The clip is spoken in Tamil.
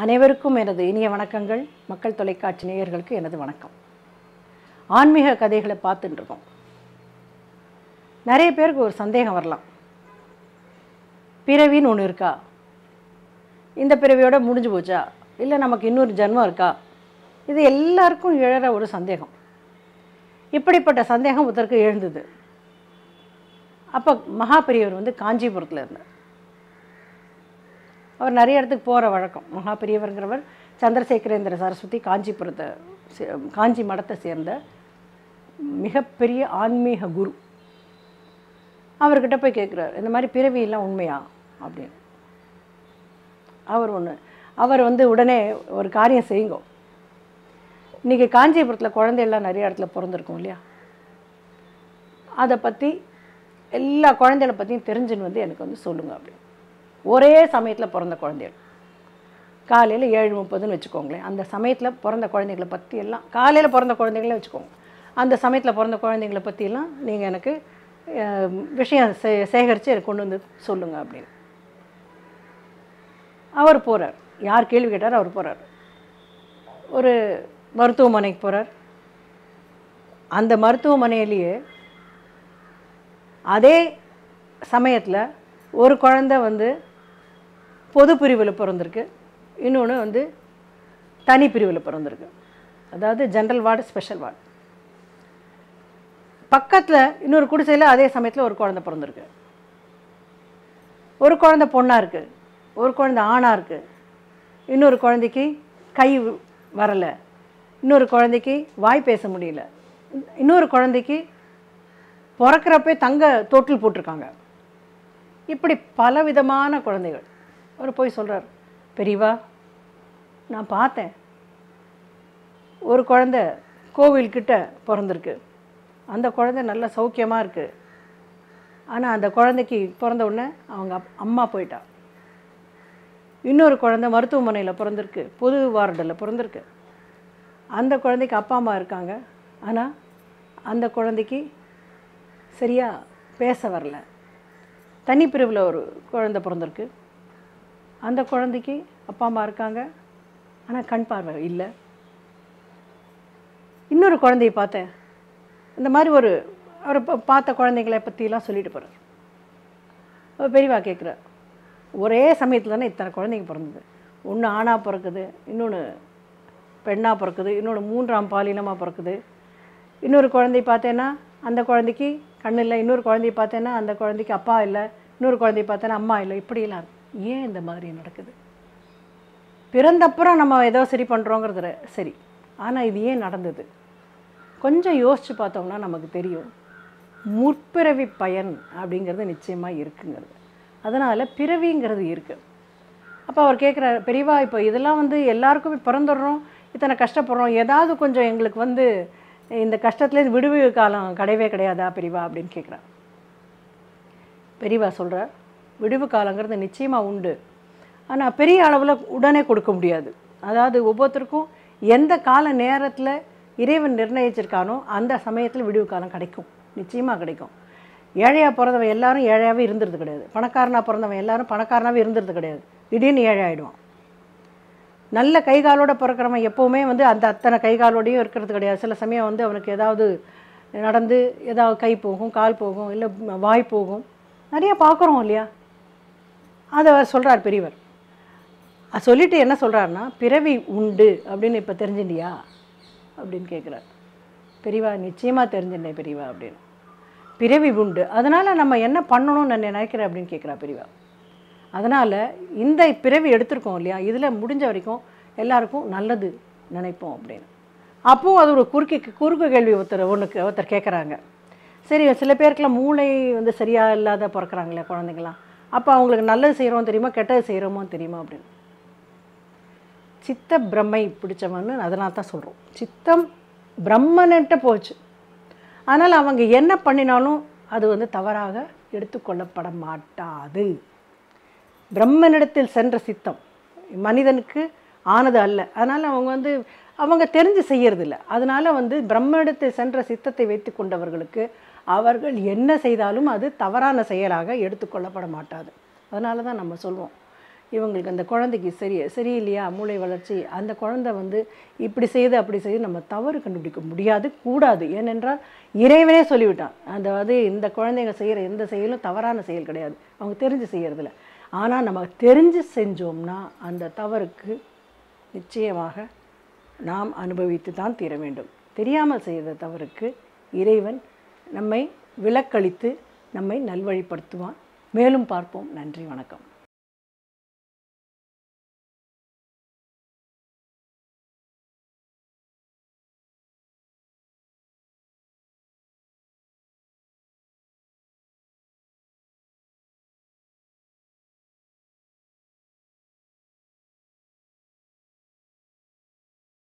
அனைவருக்கும் எனது இனிய வணக்கங்கள் மக்கள் தொலைக்காட்சி நேயர்களுக்கு எனது வணக்கம் ஆன்மீக கதைகளை பார்த்துட்டு இருக்கோம் நிறைய பேருக்கு ஒரு சந்தேகம் வரலாம் பிறவின்னு ஒன்று இருக்கா இந்த பிறவியோட முடிஞ்சு போச்சா இல்லை நமக்கு இன்னொரு ஜென்மம் இருக்கா இது எல்லாருக்கும் எழற ஒரு சந்தேகம் இப்படிப்பட்ட சந்தேகம் ஒருத்தருக்கு எழுந்தது அப்போ மகா பெரியவர் வந்து காஞ்சிபுரத்தில் இருந்தார் அவர் நிறைய இடத்துக்கு போகிற வழக்கம் மகா பெரியவருங்கிறவர் சந்திரசேகரேந்திர சரஸ்வதி காஞ்சிபுரத்தை சே- காஞ்சி மடத்தை சேர்ந்த மிகப்பெரிய ஆன்மீக குரு அவர்கிட்ட போய் கேட்குறாரு இந்த மாதிரி பிறவியெல்லாம் உண்மையா அப்படின்னு அவர் ஒன்று அவர் வந்து உடனே ஒரு காரியம் செய்யுங்க இன்றைக்கி காஞ்சிபுரத்தில் குழந்தையெல்லாம் நிறைய இடத்துல பிறந்திருக்கும் இல்லையா அதை பற்றி எல்லா குழந்தைகளை பற்றியும் தெரிஞ்சுன்னு வந்து எனக்கு வந்து சொல்லுங்கள் அப்படின்னு ஒரே சமயத்தில் பிறந்த குழந்தைகள் காலையில் ஏழு முப்பதுன்னு வச்சுக்கோங்களேன் அந்த சமயத்தில் பிறந்த குழந்தைகளை பற்றி எல்லாம் காலையில் பிறந்த குழந்தைகளே வச்சுக்கோங்க அந்த சமயத்தில் பிறந்த குழந்தைங்களை பற்றியெல்லாம் நீங்கள் எனக்கு அஹ், விஷயம் சே சேகரித்து எனக்கு கொண்டு வந்து சொல்லுங்கள் அப்படின்னு அவர் போகிறார் யார் கேள்வி கேட்டார் அவர் போகிறார் ஒரு மருத்துவமனைக்கு போகிறார் அந்த மருத்துவமனையிலேயே அதே சமயத்தில் ஒரு குழந்தை வந்து பொது பிரிவில் பிறந்திருக்கு இன்னொன்று வந்து தனி பிரிவில் பிறந்திருக்கு அதாவது ஜென்ரல் வார்டு ஸ்பெஷல் வார்டு பக்கத்தில் இன்னொரு குடிசையில் அதே சமயத்தில் ஒரு குழந்தை பிறந்திருக்கு ஒரு குழந்தை பொண்ணாக இருக்குது ஒரு குழந்தை ஆணாக இருக்குது இன்னொரு குழந்தைக்கு கை வரலை இன்னொரு குழந்தைக்கு வாய் பேச முடியல இன்னொரு குழந்தைக்கு பிறக்கிறப்பே தங்க தொட்டில் போட்டிருக்காங்க இப்படி பலவிதமான குழந்தைகள் அவர் போய் சொல்கிறார் பெரியவா நான் பார்த்தேன் ஒரு குழந்தை கோவில்கிட்ட பிறந்திருக்கு அந்த குழந்தை நல்ல சௌக்கியமாக இருக்குது ஆனால் அந்த குழந்தைக்கு பிறந்த உடனே அவங்க அப்- அம்மா போயிட்டா இன்னொரு குழந்தை மருத்துவமனையில் பிறந்திருக்கு பொது வார்டில் பிறந்திருக்கு அந்த குழந்தைக்கு அப்பா அம்மா இருக்காங்க ஆனால் அந்த குழந்தைக்கு சரியாக பேச வரல தனிப்பிரிவில் ஒரு குழந்தை பிறந்திருக்கு அந்த குழந்தைக்கு அப்பா அம்மா இருக்காங்க ஆனால் கண் பார்வை இல்லை இன்னொரு குழந்தைய பார்த்தேன் இந்த மாதிரி ஒரு அவர் ப- பார்த்த குழந்தைங்களை பற்றிலாம் சொல்லிட்டு போகிறார் அவர் பெரியவா கேட்குறார் ஒரே சமயத்தில் தானே இத்தனை குழந்தைங்க பிறந்தது ஒன்று ஆணாக பிறக்குது இன்னொன்று பெண்ணாக பிறக்குது இன்னொன்று மூன்றாம் பாலினமாக பிறக்குது இன்னொரு குழந்தை பார்த்தேன்னா அந்த குழந்தைக்கு கண் இல்லை இன்னொரு குழந்தைய பார்த்தேன்னா அந்த குழந்தைக்கு அப்பா இல்லை இன்னொரு குழந்தைய பார்த்தேன்னா அம்மா இல்லை இப்படியெல்லாம் இருக்கு. ஏன் இந்த மாதிரி நடக்குது பிறந்தப்புறம் நம்ம ஏதோ சரி பண்ணுறோங்கிறது சரி ஆனால் இது ஏன் நடந்தது கொஞ்சம் யோசித்து பார்த்தோம்னா நமக்கு தெரியும் முற்பிறவி பயன் அப்படிங்கிறது நிச்சயமாக இருக்குங்கிறது அதனால் பிறவிங்கிறது இருக்குது அப்போ அவர் கேட்குறாரு பெரியவா இப்போ இதெல்லாம் வந்து எல்லாருக்குமே பிறந்துடுறோம் இத்தனை கஷ்டப்படுறோம் ஏதாவது கொஞ்சம் எங்களுக்கு வந்து இந்த கஷ்டத்துலேருந்து விடுவி காலம் கிடையவே கிடையாதா பெரியவா அப்படின்னு கேட்குறார் பெரியவா சொல்கிறார் விடுவு காலங்கிறது நிச்சயமாக உண்டு ஆனால் பெரிய அளவில் உடனே கொடுக்க முடியாது அதாவது ஒவ்வொருத்தருக்கும் எந்த கால நேரத்தில் இறைவன் நிர்ணயிச்சிருக்கானோ அந்த சமயத்தில் விடுவு காலம் கிடைக்கும் நிச்சயமாக கிடைக்கும் ஏழையாக பிறந்தவன் எல்லாரும் ஏழையாகவே இருந்துறது கிடையாது பணக்காரனாக பிறந்தவன் எல்லாரும் பணக்காரனாகவே இருந்துறது கிடையாது திடீர்னு ஏழை ஆகிடுவான் நல்ல கை காலோட பிறக்கிறவன் எப்போவுமே வந்து அந்த அத்தனை கை காலோடையும் இருக்கிறது கிடையாது சில சமயம் வந்து அவனுக்கு ஏதாவது நடந்து ஏதாவது கை போகும் கால் போகும் இல்லை வாய் போகும் நிறைய பார்க்குறோம் இல்லையா அதை அவர் சொல்கிறார் பெரியவர் அது சொல்லிட்டு என்ன சொல்கிறாருன்னா பிறவி உண்டு அப்படின்னு இப்போ தெரிஞ்சுட்டியா அப்படின்னு கேட்குறார் பெரியவா நிச்சயமாக தெரிஞ்சுட்டேன் பெரியவா அப்படின்னு பிறவி உண்டு அதனால் நம்ம என்ன பண்ணணும்னு நான் நினைக்கிறேன் அப்படின்னு கேட்குறா பெரியவா அதனால் இந்த பிறவி எடுத்திருக்கோம் இல்லையா இதில் முடிஞ்ச வரைக்கும் எல்லாருக்கும் நல்லது நினைப்போம் அப்படின்னு அப்போது அது ஒரு குறுக்கு குறுக்கு கேள்வி ஒருத்தர் ஒன்றுக்கு ஒருத்தர் கேட்குறாங்க சரி சில பேருக்குலாம் மூளை வந்து சரியாக இல்லாத பிறக்கிறாங்களே குழந்தைங்களாம் அப்போ அவங்களுக்கு நல்லது செய்கிறோம் தெரியுமா கெட்டது செய்கிறோமோ தெரியுமா அப்படின்னு சித்த பிரம்மை பிடிச்சவன்னு அதனால தான் சொல்கிறோம் சித்தம் பிரம்மன்ட்ட போச்சு ஆனால் அவங்க என்ன பண்ணினாலும் அது வந்து தவறாக எடுத்துக்கொள்ளப்பட மாட்டாது பிரம்மனிடத்தில் சென்ற சித்தம் மனிதனுக்கு ஆனது அல்ல அதனால் அவங்க வந்து அவங்க தெரிஞ்சு செய்யறதில்ல அதனால் வந்து பிரம்மனிடத்தில் சென்ற சித்தத்தை வைத்து கொண்டவர்களுக்கு அவர்கள் என்ன செய்தாலும் அது தவறான செயலாக எடுத்துக்கொள்ளப்பட மாட்டாது அதனால தான் நம்ம சொல்வோம் இவங்களுக்கு அந்த குழந்தைக்கு சரி சரியில்லையா மூளை வளர்ச்சி அந்த குழந்தை வந்து இப்படி செய்து அப்படி செய்து நம்ம தவறு கண்டுபிடிக்க முடியாது கூடாது ஏனென்றால் இறைவனே சொல்லிவிட்டான் அதாவது இந்த குழந்தைங்க செய்கிற எந்த செயலும் தவறான செயல் கிடையாது அவங்க தெரிஞ்சு செய்கிறதில்ல ஆனால் நம்ம தெரிஞ்சு செஞ்சோம்னா அந்த தவறுக்கு நிச்சயமாக நாம் அனுபவித்து தான் தீர வேண்டும் தெரியாமல் செய்த தவறுக்கு இறைவன் நம்மை விலக்களித்து நம்மை நல்வழிப்படுத்துவான் மேலும் பார்ப்போம் நன்றி வணக்கம்